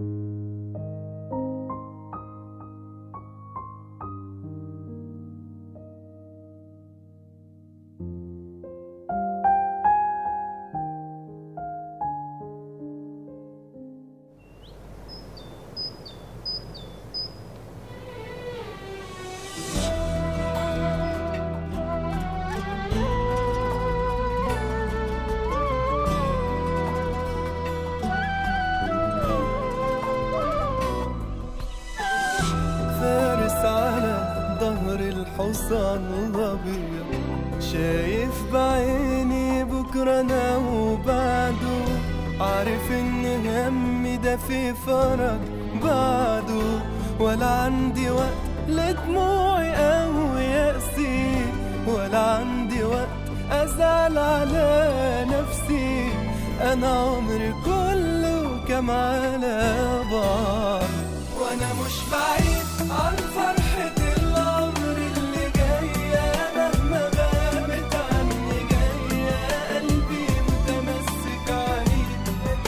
فارس على ظهر الحصان الابيض شايف بعيني بكره انا وبعده عارف ان همي ده في فرج بعده ولا عندي وقت لدموعي او يأسي ولا عندي وقت ازعل على نفسي انا عمري كله كم على بعض وانا مش بعيد عن فرحة العمر اللي جاية مهما غابت عني جاية قلبي متمسك عليك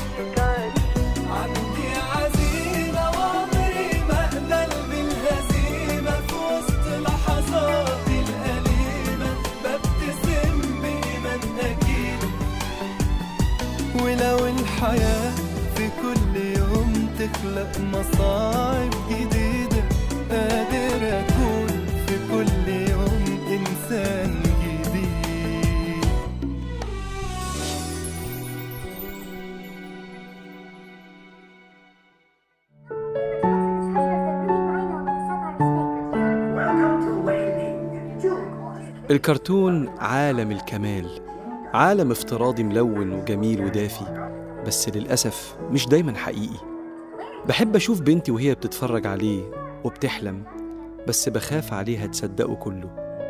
عندي عزيمة وعمري ما اقبل بالهزيمة في وسط لحظاتي الأليمة ببتسم بإيمان أكيد ولو الحياة في كل يوم تخلق مصاعب جديدة قادر أكون في كل يوم إنسان جديد الكرتون عالم الكمال عالم افتراضي ملون وجميل ودافي بس للأسف مش دايما حقيقي بحب أشوف بنتي وهي بتتفرج عليه وبتحلم بس بخاف عليها تصدقه كله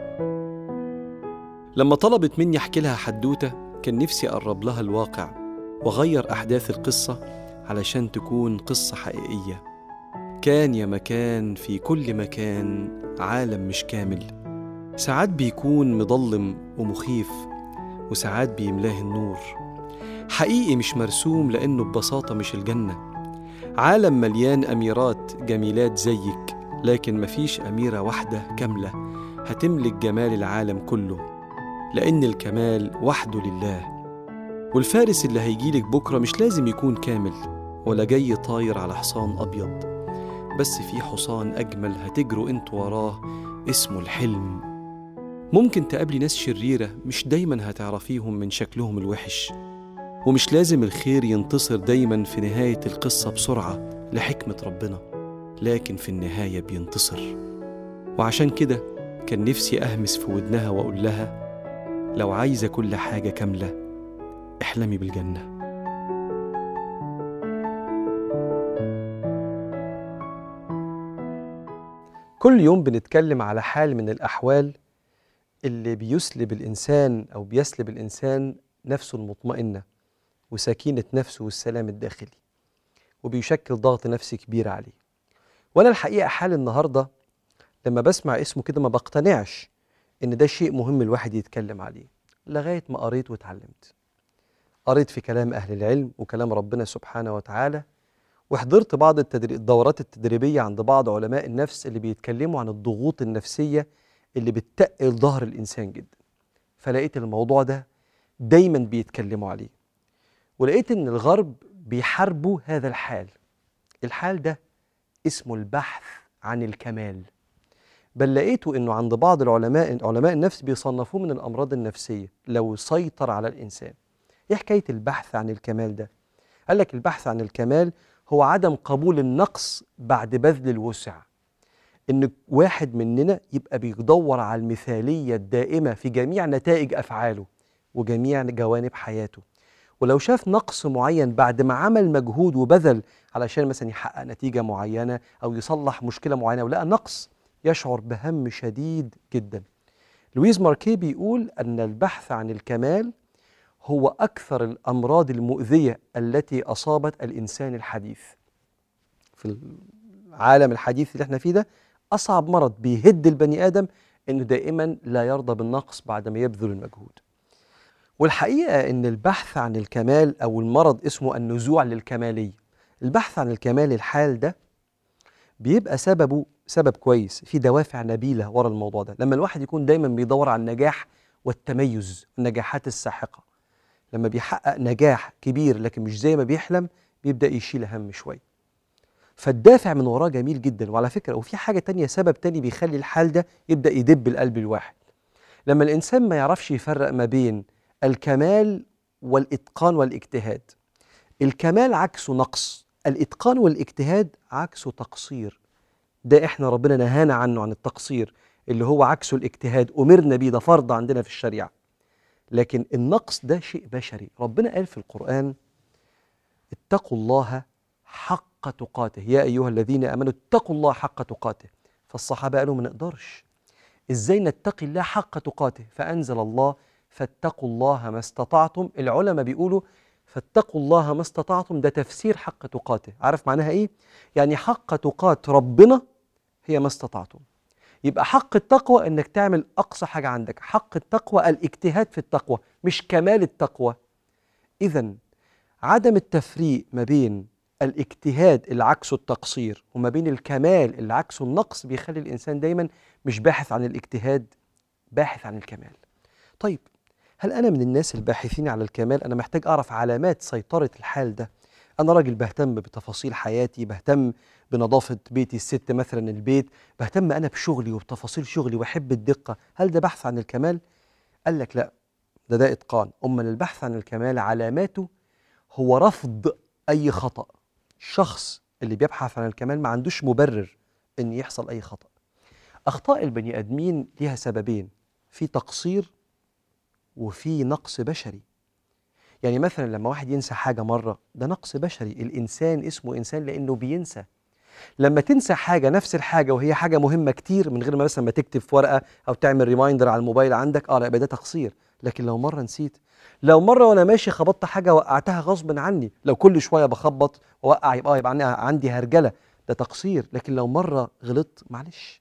لما طلبت مني أحكي لها حدوتة كان نفسي أقرب لها الواقع وأغير أحداث القصة علشان تكون قصة حقيقية كان يا مكان في كل مكان عالم مش كامل ساعات بيكون مضلم ومخيف وساعات بيملاه النور حقيقي مش مرسوم لأنه ببساطة مش الجنة عالم مليان أميرات جميلات زيك لكن مفيش أميرة واحدة كاملة هتملك جمال العالم كله لأن الكمال وحده لله والفارس اللي هيجيلك بكرة مش لازم يكون كامل ولا جاي طاير على حصان أبيض بس في حصان أجمل هتجروا انتوا وراه اسمه الحلم ممكن تقابلي ناس شريرة مش دايما هتعرفيهم من شكلهم الوحش ومش لازم الخير ينتصر دايما في نهاية القصة بسرعة لحكمة ربنا لكن في النهاية بينتصر وعشان كده كان نفسي أهمس في ودنها وأقول لها لو عايزة كل حاجة كاملة احلمي بالجنة كل يوم بنتكلم على حال من الأحوال اللي بيسلب الإنسان أو بيسلب الإنسان نفسه المطمئنة وسكينة نفسه والسلام الداخلي وبيشكل ضغط نفسي كبير عليه وأنا الحقيقة حال النهاردة لما بسمع اسمه كده ما بقتنعش إن ده شيء مهم الواحد يتكلم عليه لغاية ما قريت واتعلمت قريت في كلام أهل العلم وكلام ربنا سبحانه وتعالى وحضرت بعض التدري... الدورات التدريبية عند بعض علماء النفس اللي بيتكلموا عن الضغوط النفسية اللي بتتقل ظهر الإنسان جدا فلقيت الموضوع ده دايما بيتكلموا عليه ولقيت ان الغرب بيحاربوا هذا الحال الحال ده اسمه البحث عن الكمال بل لقيته انه عند بعض العلماء علماء النفس بيصنفوه من الامراض النفسيه لو سيطر على الانسان ايه حكايه البحث عن الكمال ده قال لك البحث عن الكمال هو عدم قبول النقص بعد بذل الوسع ان واحد مننا يبقى بيدور على المثاليه الدائمه في جميع نتائج افعاله وجميع جوانب حياته ولو شاف نقص معين بعد ما عمل مجهود وبذل علشان مثلا يحقق نتيجه معينه او يصلح مشكله معينه ولقى نقص يشعر بهم شديد جدا لويز ماركي بيقول ان البحث عن الكمال هو اكثر الامراض المؤذيه التي اصابت الانسان الحديث في العالم الحديث اللي احنا فيه ده اصعب مرض بيهد البني ادم انه دائما لا يرضى بالنقص بعد ما يبذل المجهود والحقيقه ان البحث عن الكمال او المرض اسمه النزوع للكماليه البحث عن الكمال الحال ده بيبقى سببه سبب كويس في دوافع نبيلة ورا الموضوع ده لما الواحد يكون دايما بيدور على النجاح والتميز النجاحات الساحقة لما بيحقق نجاح كبير لكن مش زي ما بيحلم بيبدأ يشيل هم شوية فالدافع من وراه جميل جدا وعلى فكرة وفي حاجة تانية سبب تاني بيخلي الحال ده يبدأ يدب القلب الواحد لما الإنسان ما يعرفش يفرق ما بين الكمال والإتقان والاجتهاد الكمال عكسه نقص الإتقان والاجتهاد عكسه تقصير ده احنا ربنا نهانا عنه عن التقصير اللي هو عكسه الاجتهاد أمرنا بيه ده فرض عندنا في الشريعة لكن النقص ده شيء بشري ربنا قال في القرآن اتقوا الله حق تقاته يا أيها الذين آمنوا اتقوا الله حق تقاته فالصحابة قالوا ما نقدرش ازاي نتقي الله حق تقاته فأنزل الله فاتقوا الله ما استطعتم العلماء بيقولوا فاتقوا الله ما استطعتم ده تفسير حق تقاته عارف معناها ايه يعني حق تقات ربنا هي ما استطعتم يبقى حق التقوى انك تعمل اقصى حاجه عندك حق التقوى الاجتهاد في التقوى مش كمال التقوى اذا عدم التفريق ما بين الاجتهاد اللي عكسه التقصير وما بين الكمال اللي عكسه النقص بيخلي الانسان دايما مش باحث عن الاجتهاد باحث عن الكمال طيب هل انا من الناس الباحثين على الكمال انا محتاج اعرف علامات سيطره الحال ده انا راجل بهتم بتفاصيل حياتي بهتم بنظافه بيتي الست مثلا البيت بهتم انا بشغلي وبتفاصيل شغلي واحب الدقه هل ده بحث عن الكمال قال لك لا ده ده اتقان امال البحث عن الكمال علاماته هو رفض اي خطا الشخص اللي بيبحث عن الكمال ما عندوش مبرر ان يحصل اي خطا اخطاء البني ادمين ليها سببين في تقصير وفي نقص بشري يعني مثلا لما واحد ينسى حاجة مرة ده نقص بشري الإنسان اسمه إنسان لأنه بينسى لما تنسى حاجة نفس الحاجة وهي حاجة مهمة كتير من غير ما مثلا ما تكتب في ورقة أو تعمل ريمايندر على الموبايل عندك اه لا يبقى ده تقصير لكن لو مرة نسيت لو مرة وأنا ماشي خبطت حاجة وقعتها غصب عني لو كل شوية بخبط وأوقع يبقى يبقى عندي- عندي هرجلة ده تقصير لكن لو مرة غلطت معلش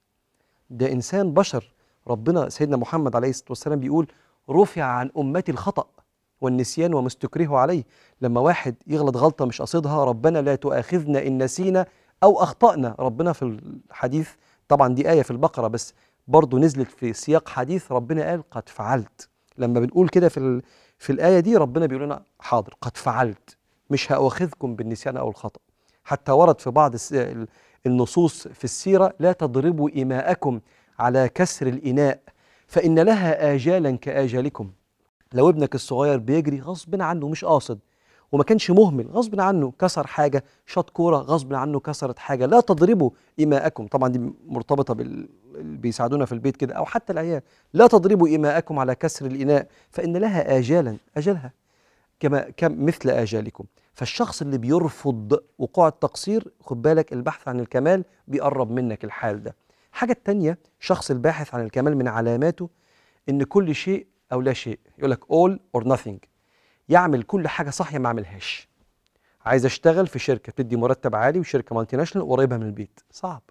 ده إنسان بشر ربنا سيدنا محمد عليه الصلاة والسلام بيقول رفع عن أمتي الخطأ والنسيان وما استكرهوا عليه لما واحد يغلط غلطة مش قصدها ربنا لا تؤاخذنا إن نسينا أو أخطأنا ربنا في الحديث طبعا دي آية في البقرة بس برضو نزلت في سياق حديث ربنا قال قد فعلت لما بنقول كده في ال- في الآية دي ربنا بيقول لنا حاضر قد فعلت مش هأخذكم بالنسيان أو الخطأ حتى ورد في بعض الس- ال- النصوص في السيرة لا تضربوا إماءكم على كسر الإناء فإن لها آجالا كآجالكم لو ابنك الصغير بيجري غصب عنه مش قاصد وما كانش مهمل غصب عنه كسر حاجة شاط كورة غصب عنه كسرت حاجة لا تضربوا إماءكم طبعا دي مرتبطة بال اللي بيساعدونا في البيت كده أو حتى العيال لا تضربوا إماءكم على كسر الإناء فإن لها آجالا أجلها كما كم مثل آجالكم فالشخص اللي بيرفض وقوع التقصير خد بالك البحث عن الكمال بيقرب منك الحال ده حاجة التانية شخص الباحث عن الكمال من علاماته إن كل شيء أو لا شيء يقول لك all or nothing يعمل كل حاجة صح يا ما عملهاش عايز اشتغل في شركة بتدي مرتب عالي وشركة مالتي ناشونال قريبة من البيت صعب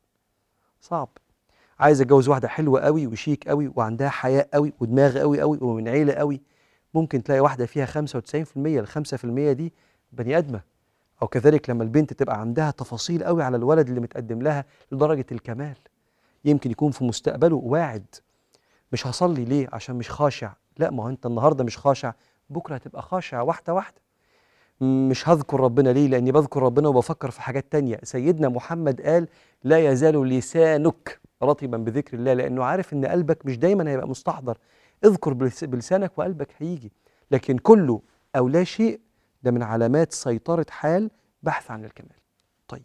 صعب عايز اتجوز واحدة حلوة قوي وشيك قوي وعندها حياء قوي ودماغ قوي قوي ومن عيلة قوي ممكن تلاقي واحدة فيها 95% ال 5% دي بني آدمة أو كذلك لما البنت تبقى عندها تفاصيل قوي على الولد اللي متقدم لها لدرجة الكمال يمكن يكون في مستقبله واعد مش هصلي ليه عشان مش خاشع لا ما هو انت النهارده مش خاشع بكره هتبقى خاشع واحده واحده مش هذكر ربنا ليه لاني بذكر ربنا وبفكر في حاجات تانية سيدنا محمد قال لا يزال لسانك رطبا بذكر الله لانه عارف ان قلبك مش دايما هيبقى مستحضر اذكر بلس- بلسانك وقلبك هيجي لكن كله او لا شيء ده من علامات سيطره حال بحث عن الكمال طيب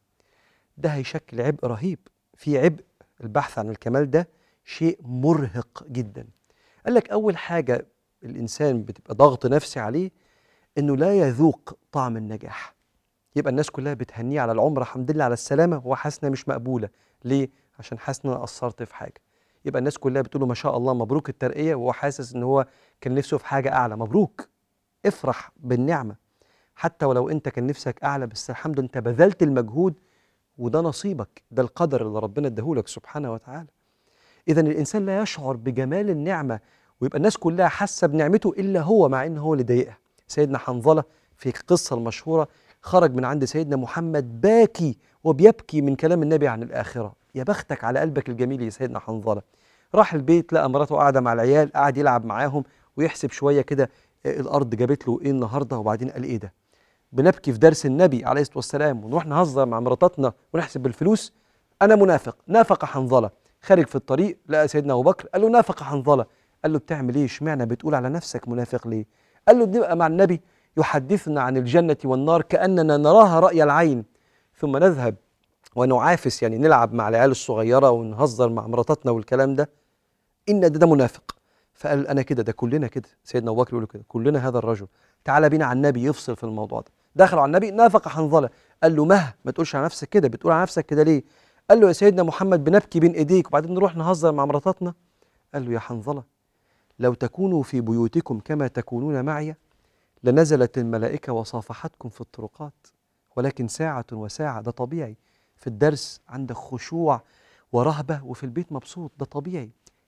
ده هيشكل عبء رهيب في عبء البحث عن الكمال ده شيء مرهق جدا قال لك اول حاجه الانسان بتبقى ضغط نفسي عليه انه لا يذوق طعم النجاح يبقى الناس كلها بتهنيه على العمره الحمد لله على السلامه وهو حاسس انها مش مقبوله ليه عشان حاسس ان انا قصرت في حاجه يبقى الناس كلها بتقول له ما شاء الله مبروك الترقيه وهو حاسس ان هو كان نفسه في حاجه اعلى مبروك افرح بالنعمه حتى ولو انت كان نفسك اعلى بس الحمد لله انت بذلت المجهود وده نصيبك ده القدر اللي ربنا اداهولك سبحانه وتعالى اذا الانسان لا يشعر بجمال النعمه ويبقى الناس كلها حاسه بنعمته الا هو مع ان هو اللي ضايقها سيدنا حنظله في القصه المشهوره خرج من عند سيدنا محمد باكي وبيبكي من كلام النبي عن الآخرة يا بختك على قلبك الجميل يا سيدنا حنظلة راح البيت لقى مراته قاعدة مع العيال قاعد يلعب معاهم ويحسب شوية كده آه، الأرض جابت له إيه النهاردة وبعدين قال إيه ده بنبكي في درس النبي عليه الصلاة والسلام ونروح نهزر مع مراتاتنا ونحسب بالفلوس أنا منافق نافق حنظلة خارج في الطريق لقى سيدنا أبو بكر قال له نافق حنظلة قال له بتعمل إيه اشمعنى بتقول على نفسك منافق ليه قال له بنبقى مع النبي يحدثنا عن الجنة والنار كأننا نراها رأي العين ثم نذهب ونعافس يعني نلعب مع العيال الصغيرة ونهزر مع مراتاتنا والكلام ده إن ده, ده منافق فقال أنا كده ده كلنا كده سيدنا أبو بكر يقول له كده كلنا هذا الرجل تعالى بينا على النبي يفصل في الموضوع ده دخلوا على النبي نافق حنظلة قال له مه ما تقولش على نفسك كده بتقول على نفسك كده ليه قال له يا سيدنا محمد بنبكي بين ايديك وبعدين نروح نهزر مع مراتاتنا قال له يا حنظلة لو تكونوا في بيوتكم كما تكونون معي لنزلت الملائكة وصافحتكم في الطرقات ولكن ساعة وساعة ده طبيعي في الدرس عندك خشوع ورهبة وفي البيت مبسوط ده طبيعي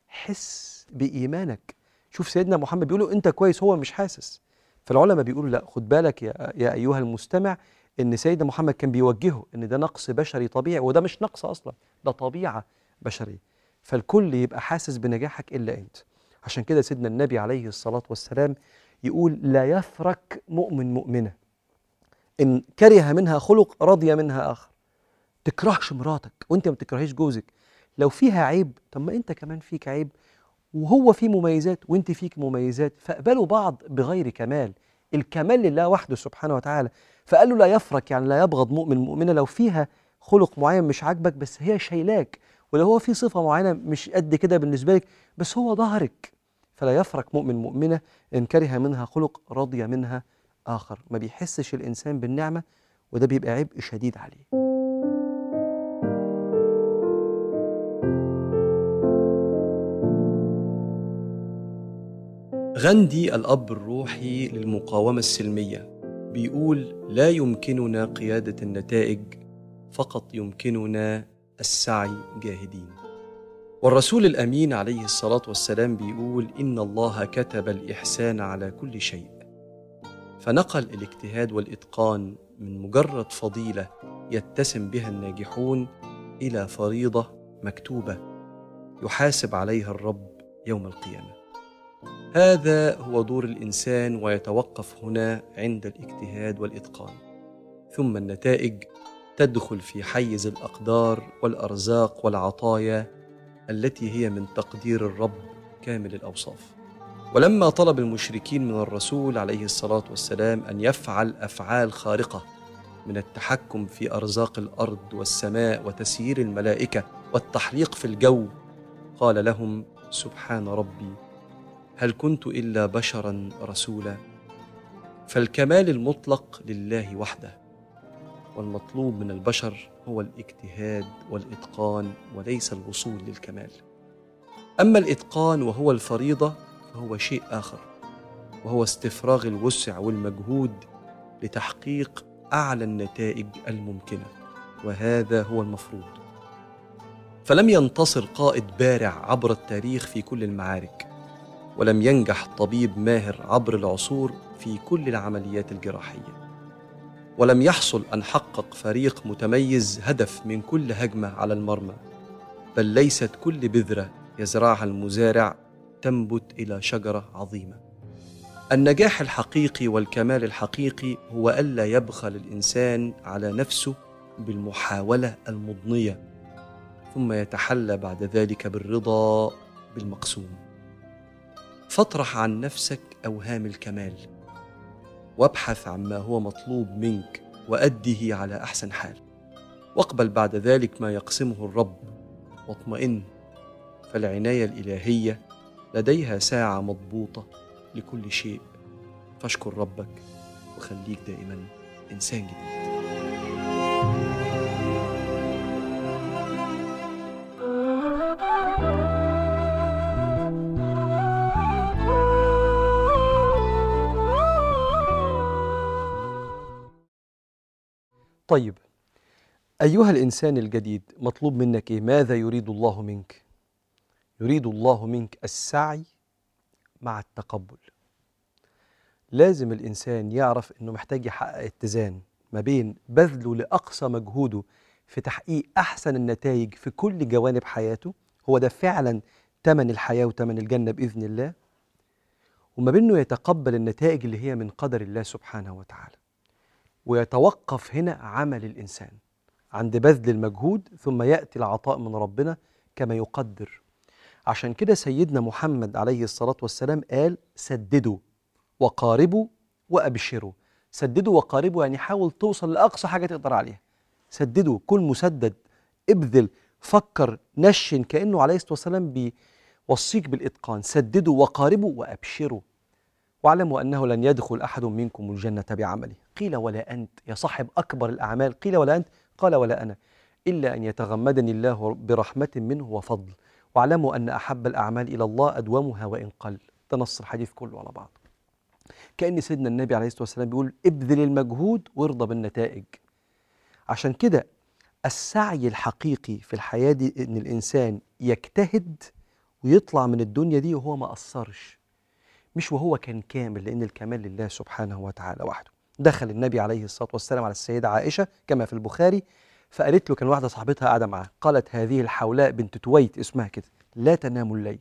حس بإيمانك شوف سيدنا محمد بيقولوا أنت كويس هو مش حاسس فالعلماء بيقولوا لا خد بالك يا, يا أيها المستمع إن سيدنا محمد كان بيوجهه إن ده نقص بشري طبيعي وده مش نقص أصلا ده طبيعة بشرية فالكل يبقى حاسس بنجاحك إلا أنت عشان كده سيدنا النبي عليه الصلاة والسلام يقول لا يفرك مؤمن مؤمنة إن كره منها خلق رضي منها آخر تكرهش مراتك وانت ما تكرهيش جوزك لو فيها عيب طب ما انت كمان فيك عيب وهو فيه مميزات وانت فيك مميزات فاقبلوا بعض بغير كمال الكمال لله وحده سبحانه وتعالى فقال له لا يفرك يعني لا يبغض مؤمن مؤمنة لو فيها خلق معين مش عاجبك بس هي شايلاك ولو هو في صفة معينة مش قد كده بالنسبة لك بس هو ظهرك فلا يفرك مؤمن مؤمنة إن كره منها خلق رضي منها آخر ما بيحسش الإنسان بالنعمة وده بيبقى عبء شديد عليه غاندي الأب الروحي للمقاومة السلمية بيقول لا يمكننا قيادة النتائج فقط يمكننا السعي جاهدين والرسول الأمين عليه الصلاة والسلام بيقول إن الله كتب الإحسان على كل شيء فنقل الاجتهاد والإتقان من مجرد فضيلة يتسم بها الناجحون إلى فريضة مكتوبة يحاسب عليها الرب يوم القيامة هذا هو دور الانسان ويتوقف هنا عند الاجتهاد والاتقان ثم النتائج تدخل في حيز الاقدار والارزاق والعطايا التي هي من تقدير الرب كامل الاوصاف ولما طلب المشركين من الرسول عليه الصلاه والسلام ان يفعل افعال خارقه من التحكم في ارزاق الارض والسماء وتسيير الملائكه والتحليق في الجو قال لهم سبحان ربي هل كنت الا بشرا رسولا فالكمال المطلق لله وحده والمطلوب من البشر هو الاجتهاد والاتقان وليس الوصول للكمال اما الاتقان وهو الفريضه فهو شيء اخر وهو استفراغ الوسع والمجهود لتحقيق اعلى النتائج الممكنه وهذا هو المفروض فلم ينتصر قائد بارع عبر التاريخ في كل المعارك ولم ينجح طبيب ماهر عبر العصور في كل العمليات الجراحيه ولم يحصل ان حقق فريق متميز هدف من كل هجمه على المرمى بل ليست كل بذره يزرعها المزارع تنبت الى شجره عظيمه النجاح الحقيقي والكمال الحقيقي هو الا يبخل الانسان على نفسه بالمحاوله المضنيه ثم يتحلى بعد ذلك بالرضا بالمقسوم فاطرح عن نفسك اوهام الكمال وابحث عما هو مطلوب منك واده على احسن حال واقبل بعد ذلك ما يقسمه الرب واطمئن فالعنايه الالهيه لديها ساعه مضبوطه لكل شيء فاشكر ربك وخليك دائما انسان جديد طيب أيها الإنسان الجديد مطلوب منك إيه؟ ماذا يريد الله منك؟ يريد الله منك السعي مع التقبل لازم الإنسان يعرف إنه محتاج يحقق اتزان ما بين بذله لأقصى مجهوده في تحقيق أحسن النتائج في كل جوانب حياته هو ده فعلا تمن الحياة وتمن الجنة بإذن الله وما بين انه يتقبل النتائج اللي هي من قدر الله سبحانه وتعالى ويتوقف هنا عمل الإنسان عند بذل المجهود ثم يأتي العطاء من ربنا كما يقدر عشان كده سيدنا محمد عليه الصلاة والسلام قال سددوا وقاربوا وأبشروا سددوا وقاربوا يعني حاول توصل لأقصى حاجة تقدر عليها سددوا كن مسدد ابذل فكر نشن كأنه عليه الصلاة والسلام بيوصيك بالإتقان سددوا وقاربوا وأبشروا واعلموا أنه لن يدخل أحد منكم الجنة بعمله قيل ولا أنت يا صاحب أكبر الأعمال قيل ولا أنت قال ولا أنا إلا أن يتغمدني الله برحمة منه وفضل واعلموا أن أحب الأعمال إلى الله أدومها وإن قل ده نص الحديث كله على بعض كأن سيدنا النبي عليه الصلاة والسلام بيقول ابذل المجهود وارضى بالنتائج عشان كده السعي الحقيقي في الحياة دي إن الإنسان يجتهد ويطلع من الدنيا دي وهو ما قصرش مش وهو كان كامل لأن الكمال لله سبحانه وتعالى وحده دخل النبي عليه الصلاة والسلام على السيدة عائشة كما في البخاري فقالت له كان واحدة صاحبتها قاعدة معاه قالت هذه الحولاء بنت تويت اسمها كده لا تنام الليل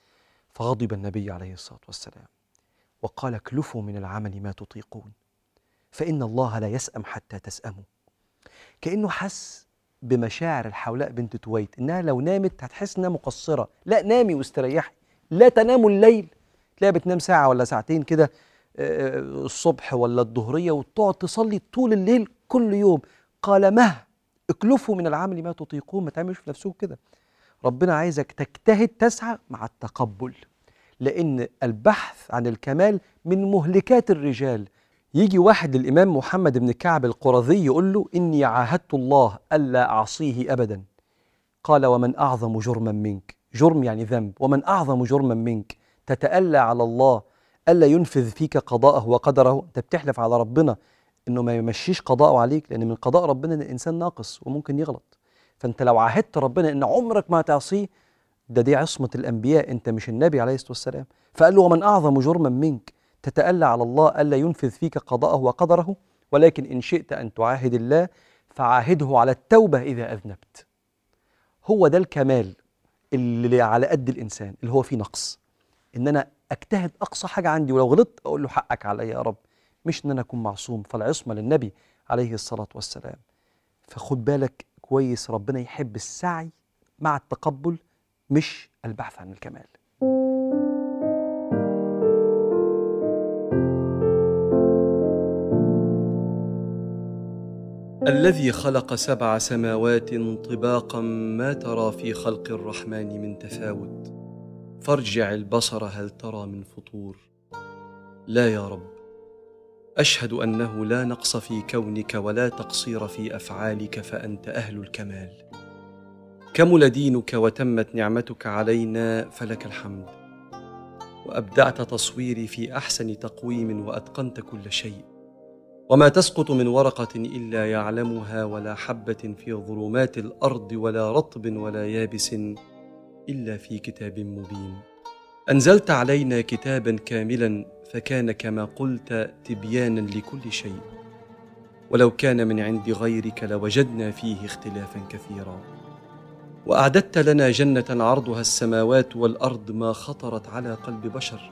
فغضب النبي عليه الصلاة والسلام وقال اكلفوا من العمل ما تطيقون فإن الله لا يسأم حتى تسأموا كأنه حس بمشاعر الحولاء بنت تويت إنها لو نامت هتحس إنها مقصرة لا نامي واستريحي لا تناموا الليل تلاقيها بتنام ساعة ولا ساعتين كده آه، الصبح ولا الظهرية وتقعد تصلي طول الليل كل يوم قال مه اكلفوا من العمل ما تطيقون ما تعملوش في نفسكم كده ربنا عايزك تجتهد تسعى مع التقبل لأن البحث عن الكمال من مهلكات الرجال يجي واحد للإمام محمد بن كعب القرظي يقول له إني عاهدت الله ألا أعصيه أبدا قال ومن أعظم جرما منك جرم يعني ذنب ومن أعظم جرما منك تتألى على الله ألا ينفذ فيك قضاءه وقدره أنت بتحلف على ربنا إنه ما يمشيش قضاءه عليك لأن من قضاء ربنا إن الإنسان ناقص وممكن يغلط فأنت لو عاهدت ربنا إن عمرك ما هتعصيه ده دي عصمة الأنبياء أنت مش النبي عليه الصلاة والسلام فقال له ومن أعظم جرما منك تتألى على الله ألا ينفذ فيك قضاءه وقدره ولكن إن شئت أن تعاهد الله فعاهده على التوبة إذا أذنبت هو ده الكمال اللي على قد الإنسان اللي هو فيه نقص إن أنا أجتهد أقصى حاجة عندي ولو غلطت أقول له حقك عليا يا رب مش إن أنا أكون معصوم فالعصمة للنبي عليه الصلاة والسلام فخد بالك كويس ربنا يحب السعي مع التقبل مش البحث عن الكمال الذي خلق سبع سماوات طباقا ما ترى في خلق الرحمن من تفاوت فارجع البصر هل ترى من فطور لا يا رب اشهد انه لا نقص في كونك ولا تقصير في افعالك فانت اهل الكمال كمل دينك وتمت نعمتك علينا فلك الحمد وابدعت تصويري في احسن تقويم واتقنت كل شيء وما تسقط من ورقه الا يعلمها ولا حبه في ظلمات الارض ولا رطب ولا يابس الا في كتاب مبين انزلت علينا كتابا كاملا فكان كما قلت تبيانا لكل شيء ولو كان من عند غيرك لوجدنا فيه اختلافا كثيرا واعددت لنا جنه عرضها السماوات والارض ما خطرت على قلب بشر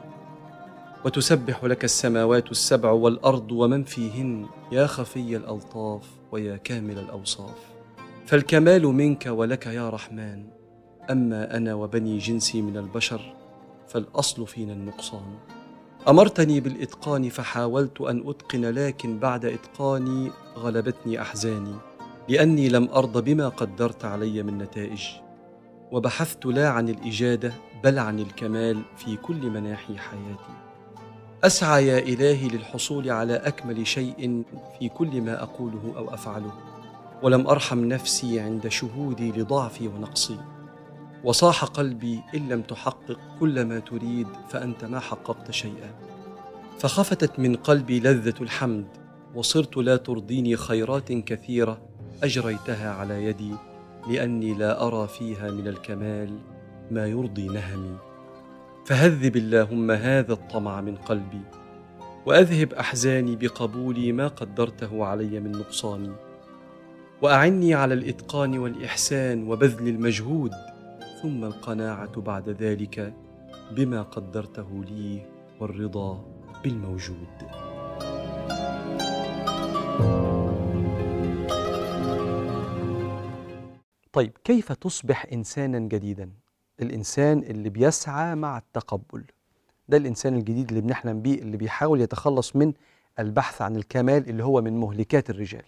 وتسبح لك السماوات السبع والارض ومن فيهن يا خفي الالطاف ويا كامل الاوصاف فالكمال منك ولك يا رحمن اما انا وبني جنسي من البشر فالاصل فينا النقصان امرتني بالاتقان فحاولت ان اتقن لكن بعد اتقاني غلبتني احزاني لاني لم ارض بما قدرت علي من نتائج وبحثت لا عن الاجاده بل عن الكمال في كل مناحي حياتي اسعى يا الهي للحصول على اكمل شيء في كل ما اقوله او افعله ولم ارحم نفسي عند شهودي لضعفي ونقصي وصاح قلبي ان لم تحقق كل ما تريد فانت ما حققت شيئا فخفتت من قلبي لذه الحمد وصرت لا ترضيني خيرات كثيره اجريتها على يدي لاني لا ارى فيها من الكمال ما يرضي نهمي فهذب اللهم هذا الطمع من قلبي واذهب احزاني بقبول ما قدرته علي من نقصاني واعني على الاتقان والاحسان وبذل المجهود ثم القناعه بعد ذلك بما قدرته لي والرضا بالموجود طيب كيف تصبح انسانا جديدا الانسان اللي بيسعى مع التقبل ده الانسان الجديد اللي بنحلم بيه اللي بيحاول يتخلص من البحث عن الكمال اللي هو من مهلكات الرجال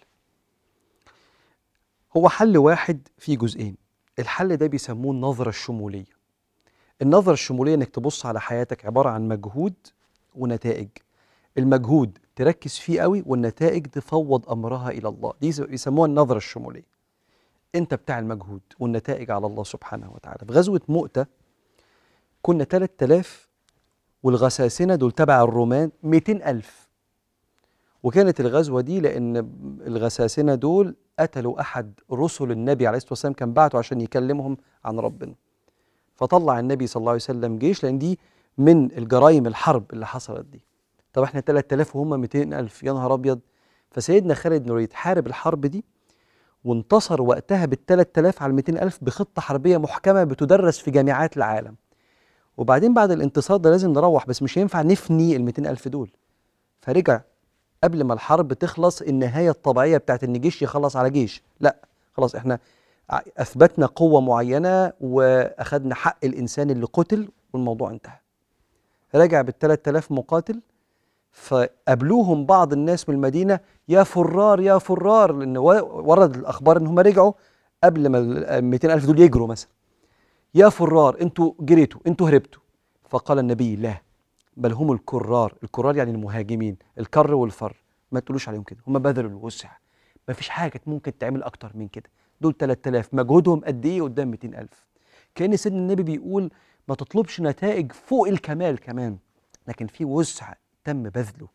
هو حل واحد في جزئين الحل ده بيسموه النظرة الشمولية النظرة الشمولية انك تبص على حياتك عبارة عن مجهود ونتائج المجهود تركز فيه قوي والنتائج تفوض امرها الى الله دي بيسموها النظرة الشمولية انت بتاع المجهود والنتائج على الله سبحانه وتعالى في غزوة مؤتة كنا 3000 والغساسنة دول تبع الرومان 200 ألف وكانت الغزوة دي لأن الغساسنة دول قتلوا أحد رسل النبي عليه الصلاة والسلام كان بعته عشان يكلمهم عن ربنا فطلع النبي صلى الله عليه وسلم جيش لأن دي من الجرائم الحرب اللي حصلت دي طب احنا 3000 وهم 200 ألف يا نهار أبيض فسيدنا خالد بن الوليد حارب الحرب دي وانتصر وقتها بال 3000 على 200 ألف بخطة حربية محكمة بتدرس في جامعات العالم وبعدين بعد الانتصار ده لازم نروح بس مش هينفع نفني ال 200 ألف دول فرجع قبل ما الحرب تخلص النهاية الطبيعية بتاعت إن جيش يخلص على جيش لا خلاص احنا أثبتنا قوة معينة وأخدنا حق الإنسان اللي قتل والموضوع انتهى رجع بال 3000 مقاتل فقابلوهم بعض الناس من المدينة يا فرار يا فرار لأن ورد الأخبار إن هم رجعوا قبل ما ال 200 ألف دول يجروا مثلا يا فرار انتوا جريتوا انتوا هربتوا فقال النبي لا بل هم الكرار الكرار يعني المهاجمين الكر والفر ما تقولوش عليهم كده هم بذلوا الوسع ما فيش حاجة ممكن تعمل أكتر من كده دول 3000 مجهودهم قد إيه قدام 200 ألف كأن سيدنا النبي بيقول ما تطلبش نتائج فوق الكمال كمان لكن في وسع تم بذله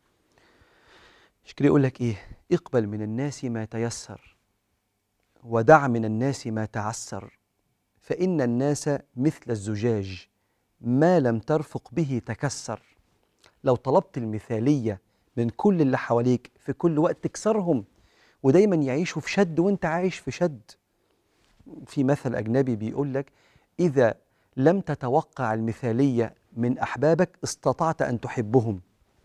مش كده يقول لك ايه اقبل من الناس ما تيسر ودع من الناس ما تعسر فإن الناس مثل الزجاج ما لم ترفق به تكسر لو طلبت المثالية من كل اللي حواليك في كل وقت تكسرهم ودايما يعيشوا في شد وانت عايش في شد في مثل أجنبي بيقول لك إذا لم تتوقع المثالية من أحبابك استطعت أن تحبهم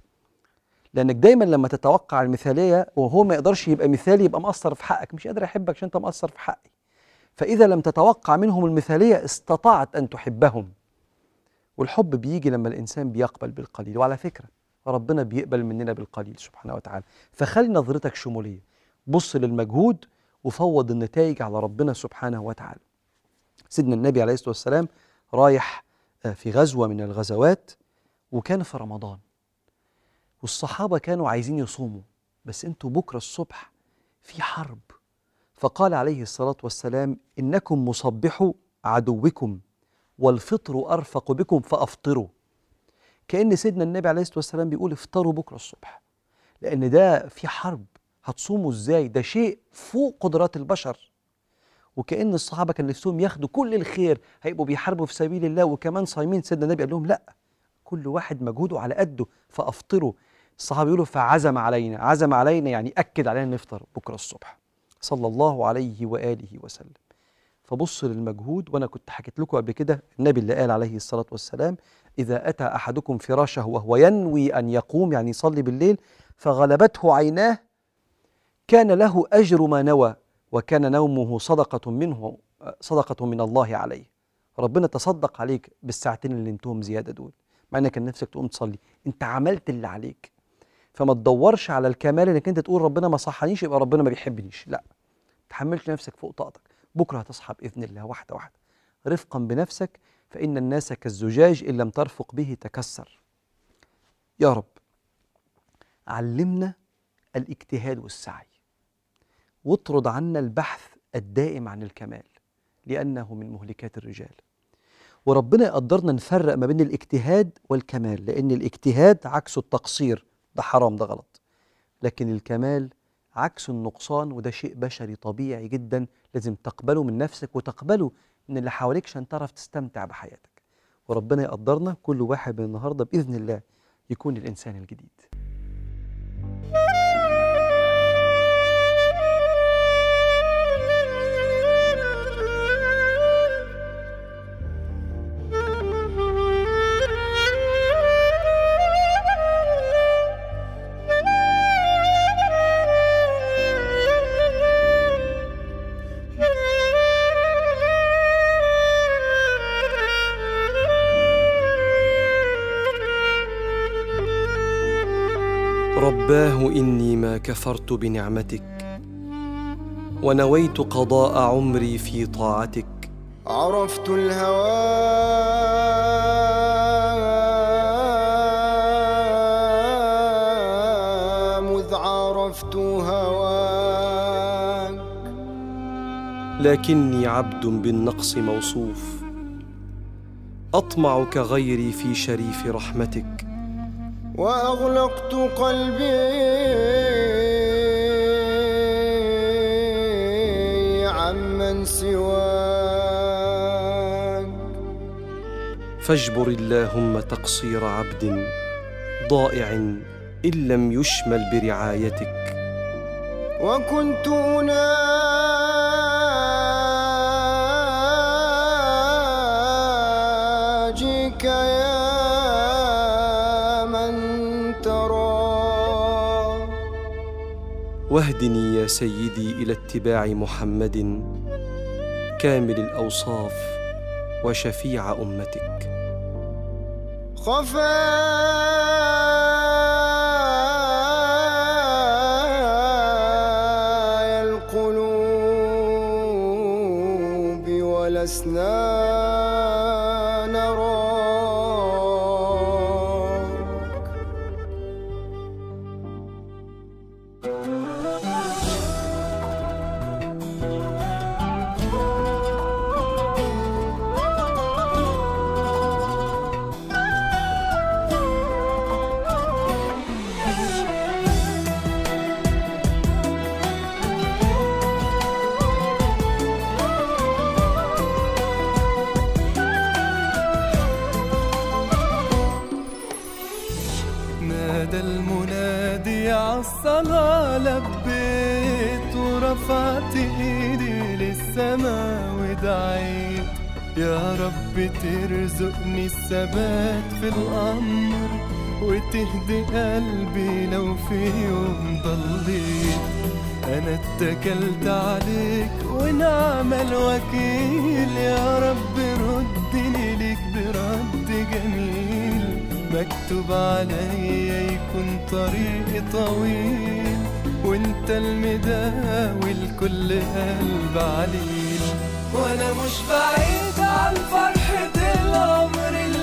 لانك دايما لما تتوقع المثاليه وهو ما يقدرش يبقى مثالي يبقى مقصر في حقك مش قادر احبك عشان انت مقصر في حقي فاذا لم تتوقع منهم المثاليه استطعت ان تحبهم والحب بيجي لما الانسان بيقبل بالقليل وعلى فكره ربنا بيقبل مننا بالقليل سبحانه وتعالى فخلي نظرتك شموليه بص للمجهود وفوض النتائج على ربنا سبحانه وتعالى سيدنا النبي عليه الصلاه والسلام رايح في غزوه من الغزوات وكان في رمضان والصحابة كانوا عايزين يصوموا بس انتوا بكرة الصبح في حرب فقال عليه الصلاة والسلام إنكم مصبحوا عدوكم والفطر أرفق بكم فأفطروا كأن سيدنا النبي عليه الصلاة والسلام بيقول افطروا بكرة الصبح لأن ده في حرب هتصوموا ازاي ده شيء فوق قدرات البشر وكأن الصحابة كان نفسهم ياخدوا كل الخير هيبقوا بيحاربوا في سبيل الله وكمان صايمين سيدنا النبي قال لهم لا كل واحد مجهوده على قده فأفطروا الصحابة يقولوا فعزم علينا عزم علينا يعني أكد علينا نفطر بكرة الصبح صلى الله عليه وآله وسلم فبص للمجهود وأنا كنت حكيت لكم قبل كده النبي اللي قال عليه الصلاة والسلام إذا أتى أحدكم فراشه وهو ينوي أن يقوم يعني يصلي بالليل فغلبته عيناه كان له أجر ما نوى وكان نومه صدقة منه صدقة من الله عليه ربنا تصدق عليك بالساعتين اللي انتهم زيادة دول مع انك كان نفسك تقوم تصلي انت عملت اللي عليك فما تدورش على الكمال انك انت تقول ربنا ما صحنيش يبقى ربنا ما بيحبنيش لا تحملش نفسك فوق طاقتك بكره هتصحى باذن الله واحده واحده رفقا بنفسك فان الناس كالزجاج ان لم ترفق به تكسر يا رب علمنا الاجتهاد والسعي واطرد عنا البحث الدائم عن الكمال لانه من مهلكات الرجال وربنا يقدرنا نفرق ما بين الاجتهاد والكمال لان الاجتهاد عكسه التقصير ده حرام ده غلط لكن الكمال عكس النقصان وده شيء بشري طبيعي جدا لازم تقبله من نفسك وتقبله من اللي حواليك عشان تعرف تستمتع بحياتك وربنا يقدرنا كل واحد من النهارده باذن الله يكون الانسان الجديد اني ما كفرت بنعمتك ونويت قضاء عمري في طاعتك عرفت الهوى مذ عرفت هواك لكني عبد بالنقص موصوف اطمع كغيري في شريف رحمتك وأغلقت قلبي عمن سواك فاجبر اللهم تقصير عبد ضائع ان لم يشمل برعايتك وكنت أناجيك يا من ترى واهدني يا سيدي الى اتباع محمد كامل الاوصاف وشفيع امتك خفايا القلوب ولسنا نراك نادى المنادي عالصلاة لبيت ورفعت ايدي للسما ودعيت يا رب ترزقني الثبات في الأمر وتهدي قلبي لو في يوم ضليت أنا اتكلت عليك ونعم الوكيل يا رب ردني ليك برد جميل مكتوب عليا يكون طريقي طويل وانت المداوي لكل قلب عليل وانا مش بعيد عن فرحة العمر